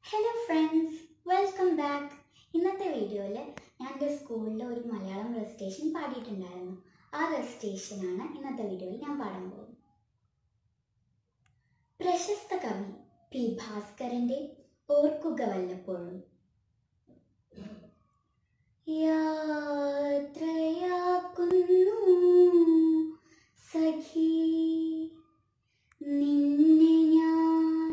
hello friends welcome back ഇന്നത്തെ വീഡിയോയിൽ ഞാൻ എൻ്റെ സ്കൂളിൽ ഒരു മലയാളം റെസിറ്റേഷൻ പാടിയിട്ടുണ്ടായിരുന്നു ആ റെസിറ്റേഷനാണ് ഇന്നത്തെ വീഡിയോയിൽ ഞാൻ പാടാൻ പോകുന്നത് പ്രശസ്ത കവി പി ഭാസ്കരൻ്റെ ഓർക്കുക വല്ലപ്പോഴും യാത്രയാക്കുന്നു സഖി നിന്നെ ഞാൻ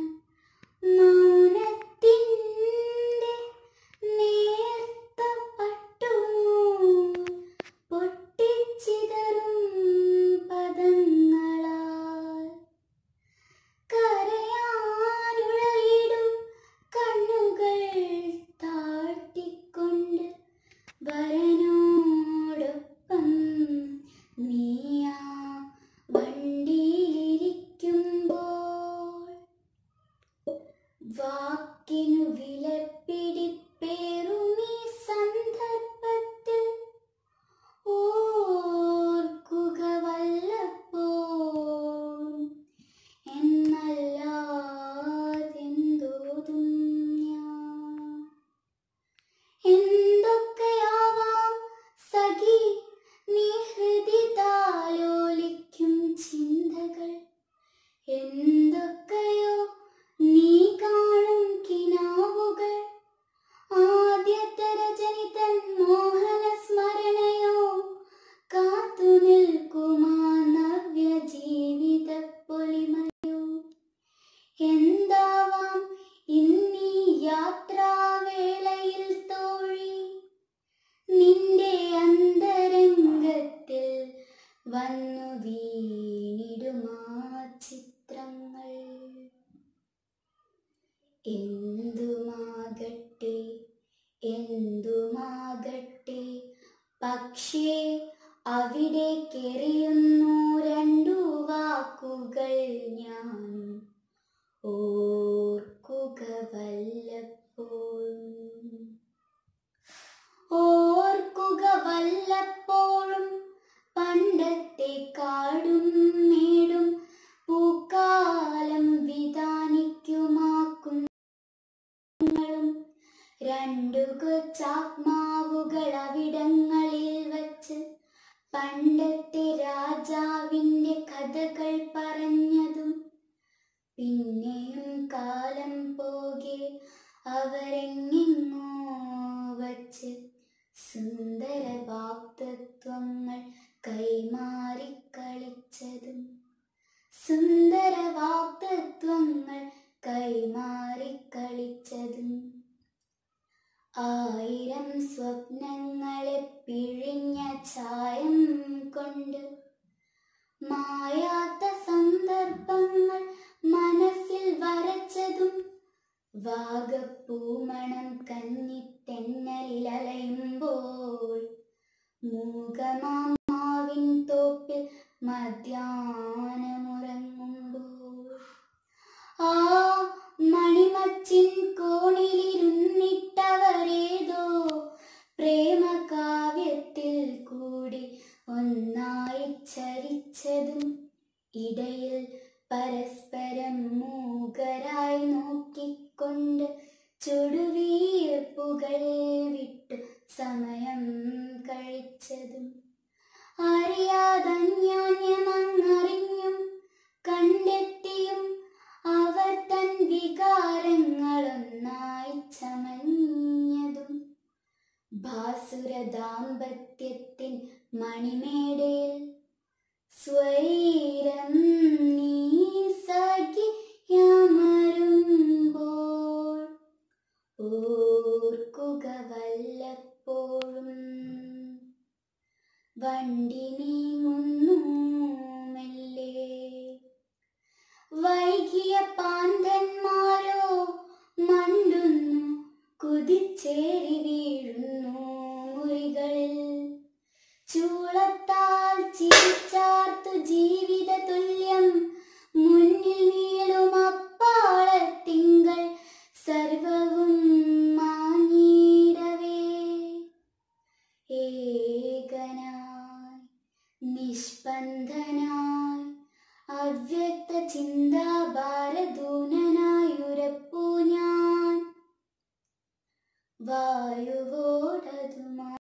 മൗനത്തിൻ്റെ നേർത്ത പട്ടുനൂൽ പൊട്ടിച്ചിതറും പദങ്ങളാൽ കരയാനുഴലിടും കണ്ണുകൾ താഴ്ത്തിക്കൊണ്ട് വരനോടൊപ്പം നീയാ വണ്ടിയിലിരിക്കുമ്പോൾ വാക്കിനു വിലപ്പിടിപ്പേറുമീ സന്ദർഭത്തിൽ ഓർക്കുക വല്ലപ്പോഴും എന്നല്ലാതെന്തോതും ഞാൻ എന്തൊക്കെയാവാം സഖി നീ ഹൃദി താലോലിക്കും ചിന്തകൾ എന്തൊക്കെയോ നീ കാണും കിനാവുകൾ ആദ്യത്തെ രചനിതൻ മോഹന സ്മരണയോ കാത്തു നിൽക്കുമാ നവ്യ ജീവിത പൊലിമയോ എന്താവാം ഇന്നീ യാത്രാവേളയിൽ തോഴി നിന്റെ അന്തരംഗത്തിൽ വന്നു വീണിടുമാ ചിത്രങ്ങൾ എന്തുമാകട്ടെ എന്തുമാകട്ടെ പക്ഷേ അവിടെ കെറിയുന്നു രണ്ടു വാക്കുകൾ ഞാൻ ഓർക്കുക വല്ലപ്പോഴും ഓർക്കുക വല്ലപ്പോഴും പണ്ടത്തെ കാടും മേടും പൂക്കാലം വിധാനിക്കുമാക്കും രണ്ടു കൊച്ചാത്മാവുകൾ അവിടങ്ങളിൽ വച്ച് പണ്ടത്തെ രാജാവിൻ്റെ കഥകൾ പറഞ്ഞതും പിന്നെയും കാലം പോകെ അവരെങ്ങെങ്ങോ വച്ച് സുന്ദര വാക്തത്വങ്ങൾ കൈമാറി കളിച്ചതും സുന്ദര വാക്തത്വങ്ങൾ കൈമാറി കളിച്ചതും ആയിരം സ്വപ്നങ്ങളെ പിഴിഞ്ഞ ചായം കൊണ്ട് മായാത്ത സന്ദർഭങ്ങൾ മനസ്സിൽ വരച്ചതും വാഗപ്പൂമണം കന്നിത്തെന്നലിൽ അലയുമ്പോൾ മൂകമാവിൻ തോപ്പിൽ മധ്യാനമുറങ്ങുമ്പോൾ ആ മണിമച്ചിൻ കോണിലിരുന്നിട്ടവരേതോ പ്രേമകാവ്യത്തിൽ കൂടി ഒന്നായി ചരിച്ചതും ഇടയിൽ പരസ്പരം മൂകരായി നോക്കിക്കൊണ്ട് ചുടുവീർപ്പുകൾ വിട്ടു സമയം കഴിച്ചതും അറിയാതന്യോന്യമങ്ങറിഞ്ഞും കണ്ടെത്തിയും അവർ തൻ വികാരങ്ങളൊന്നായി ചമഞ്ഞതും ഭാസുര ദാമ്പത്യത്തിൻ മണിമേടയിൽ സ്വൈരം നീ സഖിയമരുമ്പോൾ ഓർക്കുക വല്ലപ്പോഴും വണ്ടി നീങ്ങുന്നു മെല്ലെ വൈകിയ പാന്തന്മാരോ മണ്ടുന്നു കുതിച്ചേറി വീഴുന്നു മുറികളിൽ ചൂളത്താൽ ചിരിച്ചാർത്തു ജീവിത തുല്യം മുന്നിൽ നീളും അപ്പാളത്തിങ്കൾ സർവവും മാഞ്ഞിടവേ ഏകനായി വായുവോടതുമാ